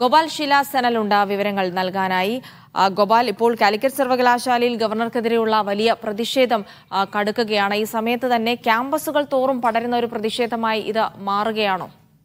ഗോപാൽ ശിലാസനലുണ്ട് വിവരങ്ങൾ നൽകാനായി ആ, ഗോപാൽ ഇപ്പോൾ കാലിക്കറ്റ് സർവകലാശാലയിൽ ഗവർണർക്കെതിരെയുള്ള വലിയ പ്രതിഷേധം ആ, കടുക്കുകയാണ് ഈ സമയത്ത് തന്നെ ക്യാമ്പസുകൾ തോറും പടരുന്ന ഒരു പ്രതിഷേധമായി ഇത് മാറുകയാണോ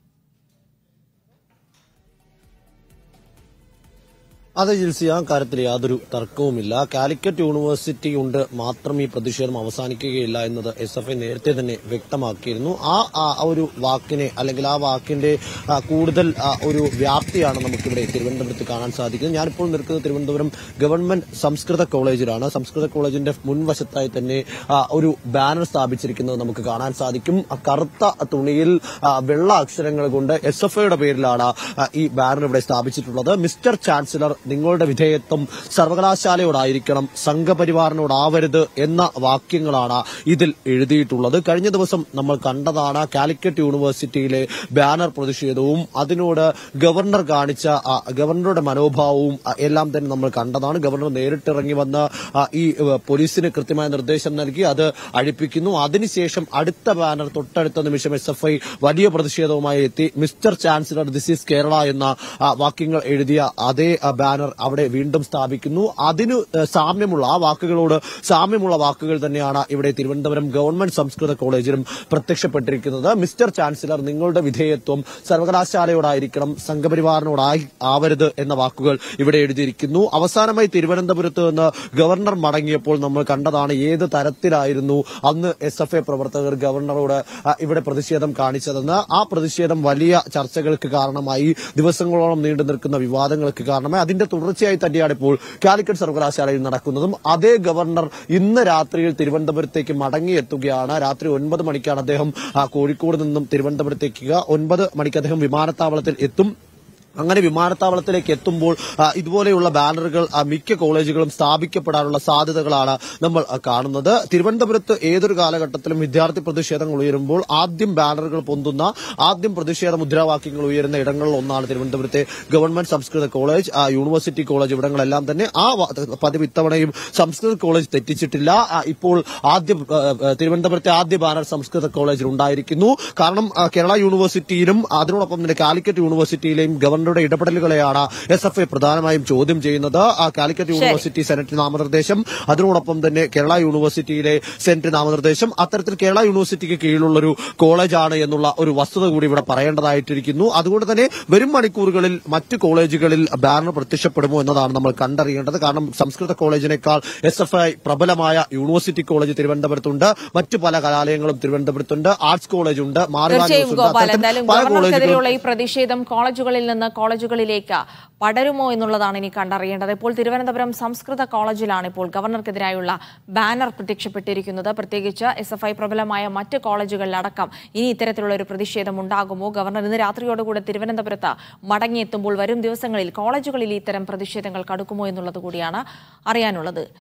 അതെ ജിൽസി ആ കാര്യത്തിൽ യാതൊരു തർക്കവുമില്ല കാലിക്കറ്റ് യൂണിവേഴ്സിറ്റി കൊണ്ട് മാത്രം ഈ പ്രതിഷേധം അവസാനിക്കുകയില്ല എന്നത് എസ് എഫ് ഐ നേരത്തെ തന്നെ വ്യക്തമാക്കിയിരുന്നു ആ ആ ഒരു വാക്കിനെ അല്ലെങ്കിൽ ആ വാക്കിന്റെ ആ, കൂടുതൽ ആ, ഒരു വ്യാപ്തിയാണ് നമുക്കിവിടെ തിരുവനന്തപുരത്ത് കാണാൻ സാധിക്കുന്നത് ഞാനിപ്പോൾ നിൽക്കുന്നത് തിരുവനന്തപുരം ഗവൺമെന്റ് സംസ്കൃത കോളേജിലാണ് സംസ്കൃത കോളേജിന്റെ മുൻവശത്തായി തന്നെ ആ, ഒരു ബാനർ സ്ഥാപിച്ചിരിക്കുന്നത് നമുക്ക് കാണാൻ സാധിക്കും ആ കറുത്ത തുണിയിൽ ആ, വെള്ള അക്ഷരങ്ങൾ കൊണ്ട് എസ് എഫ് ഐയുടെ പേരിലാണ് ആ, ഈ ബാനർ ഇവിടെ സ്ഥാപിച്ചിട്ടുള്ളത് മിസ്റ്റർ ചാൻസലർ നിങ്ങളുടെ വിധേയത്വം സർവകലാശാലയോടായിരിക്കണം സംഘപരിവാറിനോടാവരുത് എന്ന വാക്യങ്ങളാണ് ഇതിൽ എഴുതിയിട്ടുള്ളത് കഴിഞ്ഞ ദിവസം നമ്മൾ കണ്ടതാണ് കാലിക്കറ്റ് യൂണിവേഴ്സിറ്റിയിലെ ബാനർ പ്രതിഷേധവും അതിനോട് ഗവർണർ കാണിച്ച ആ, ഗവർണറുടെ മനോഭാവവും ആ, എല്ലാം തന്നെ നമ്മൾ കണ്ടതാണ് ഗവർണർ നേരിട്ടിറങ്ങി വന്ന് ആ, ഈ ഏഹ്, പോലീസിന് കൃത്യമായ നിർദ്ദേശം നൽകി അത് അഴിപ്പിക്കുന്നു അതിനുശേഷം അടുത്ത ബാനർ തൊട്ടടുത്ത നിമിഷം എസ് എഫ് ഐ വലിയ പ്രതിഷേധവുമായി എത്തി mister chancellor this is Kerala എന്ന ആ, വാക്യങ്ങൾ എഴുതിയ അതേ ആ, ബാനർ അവിടെ വീണ്ടും സ്ഥാപിക്കുന്നു അതിന് ഏഹ്, സാമ്യമുള്ള ആ വാക്കുകളോട് സാമ്യമുള്ള വാക്കുകൾ തന്നെയാണ് ഇവിടെ തിരുവനന്തപുരം ഗവൺമെന്റ് സംസ്കൃത കോളേജിലും പ്രത്യക്ഷപ്പെട്ടിരിക്കുന്നത് മിസ്റ്റർ ചാൻസലർ നിങ്ങളുടെ വിധേയത്വം സർവകലാശാലയോടായിരിക്കണം സംഘപരിവാറിനോടായി ആവരുത് എന്ന വാക്കുകൾ ഇവിടെ എഴുതിയിരിക്കുന്നു അവസാനമായി തിരുവനന്തപുരത്ത് നിന്ന് ഗവർണർ മടങ്ങിയപ്പോൾ നമ്മൾ കണ്ടതാണ് ഏത് തരത്തിലായിരുന്നു അന്ന് എസ് എഫ് ഐ പ്രവർത്തകർ ഗവർണറോട് ആ, ഇവിടെ പ്രതിഷേധം കാണിച്ചതെന്ന് ആ പ്രതിഷേധം വലിയ ചർച്ചകൾക്ക് കാരണമായി ദിവസങ്ങളോളം നീണ്ടു നിൽക്കുന്ന വിവാദങ്ങൾക്ക് കാരണമായി അതിന്റെ തുടർച്ചയായി തന്നെയാണ് ഇപ്പോൾ കാലിക്കറ്റ് സർവകലാശാലയിൽ നടക്കുന്നതും അതേ ഗവർണർ ഇന്ന് രാത്രിയിൽ തിരുവനന്തപുരത്തേക്ക് മടങ്ങിയെത്തുകയാണ് രാത്രി ഒൻപത് മണിക്കാണ് അദ്ദേഹം ആ, കോഴിക്കോട് നിന്നും തിരുവനന്തപുരത്തേക്ക് ഒൻപത് മണിക്ക് അദ്ദേഹം വിമാനത്താവളത്തിൽ എത്തും അങ്ങനെ വിമാനത്താവളത്തിലേക്ക് എത്തുമ്പോൾ ആ, ഇതുപോലെയുള്ള ബാനറുകൾ ആ, മിക്ക കോളേജുകളും സ്ഥാപിക്കപ്പെടാനുള്ള സാധ്യതകളാണ് നമ്മൾ ആ, കാണുന്നത് തിരുവനന്തപുരത്ത് ഏതൊരു കാലഘട്ടത്തിലും വിദ്യാർത്ഥി പ്രതിഷേധങ്ങൾ ഉയരുമ്പോൾ ആദ്യം ബാനറുകൾ പൊന്തുന്ന ആദ്യം പ്രതിഷേധ മുദ്രാവാക്യങ്ങൾ ഉയരുന്ന ഇടങ്ങളിൽ ഒന്നാണ് തിരുവനന്തപുരത്തെ ഗവൺമെന്റ് സംസ്കൃത കോളേജ് ആ, യൂണിവേഴ്സിറ്റി കോളേജ് ഇവിടങ്ങളെല്ലാം തന്നെ ആ വ- പതിവ് ഇത്തവണയും സംസ്കൃത കോളേജ് തെറ്റിച്ചിട്ടില്ല ആ, ഇപ്പോൾ ആദ്യം ആ, ആ, തിരുവനന്തപുരത്തെ ആദ്യ ബാനർ സംസ്കൃത കോളേജിൽ ഉണ്ടായിരിക്കുന്നു കാരണം ആ, കേരള യൂണിവേഴ്സിറ്റിയിലും അതിനോടൊപ്പം തന്നെ കാലിക്കറ്റ് യൂണിവേഴ്സിറ്റിയിലെയും ഗവർണറുടെ ഇടപെടലുകളെയാണ് എസ് എഫ് ഐ പ്രധാനമായും ചോദ്യം ചെയ്യുന്നത് ആ കാലിക്കറ്റ് യൂണിവേഴ്സിറ്റി സെനറ്റ് നാമനിർദ്ദേശം അതിനോടൊപ്പം തന്നെ കേരള യൂണിവേഴ്സിറ്റിയിലെ സെനറ്റ് നാമനിർദ്ദേശം അത്തരത്തിൽ കേരള യൂണിവേഴ്സിറ്റിക്ക് കീഴിലുള്ള ഒരു കോളേജാണ് എന്നുള്ള ഒരു വസ്തുത കൂടി ഇവിടെ പറയേണ്ടതായിട്ടിരിക്കുന്നു അതുകൊണ്ട് തന്നെ വരും മണിക്കൂറുകളിൽ മറ്റ് കോളേജുകളിൽ ബാനർ പ്രത്യക്ഷപ്പെടുമോ എന്നതാണ് നമ്മൾ കണ്ടറിയേണ്ടത് കാരണം സംസ്കൃത കോളേജിനേക്കാൾ എസ് എഫ് ഐ പ്രബലമായ യൂണിവേഴ്സിറ്റി കോളേജ് തിരുവനന്തപുരത്തുണ്ട് മറ്റു പല കലാലയങ്ങളും തിരുവനന്തപുരത്തുണ്ട് ആർട്സ് കോളേജ് ഉണ്ട് മാറിവാ തീർച്ചയായും ന്യൂസ് ഉണ്ട്. ഗോപാൽ അത്തരത്തിൽ എന്തായാലും പല കോളേജുകളും ഗവർണർക്കെതിരെയുള്ള ഈ പ്രതിഷേധം കോളേജുകളിൽ നിന്ന് കോളേജുകളിലേക്ക് പടരുമോ എന്നുള്ളതാണ് ഇനി കണ്ടറിയേണ്ടത് ഇപ്പോൾ തിരുവനന്തപുരം സംസ്കൃത കോളേജിലാണ് ഇപ്പോൾ ഗവർണർക്കെതിരായുള്ള ബാനർ പ്രത്യക്ഷപ്പെട്ടിരിക്കുന്നത് പ്രത്യേകിച്ച് എസ് എഫ് ഐ പ്രബലമായ മറ്റ് കോളേജുകളിലടക്കം ഇനി ഇത്തരത്തിലുള്ള ഒരു പ്രതിഷേധം ഉണ്ടാകുമോ ഗവർണർ ഇന്ന് രാത്രിയോടുകൂടെ തിരുവനന്തപുരത്ത് മടങ്ങിയെത്തുമ്പോൾ വരും ദിവസങ്ങളിൽ കോളേജുകളിൽ ഇത്തരം പ്രതിഷേധങ്ങൾ കടുക്കുമോ എന്നുള്ളത് കൂടിയാണ് അറിയാനുള്ളത്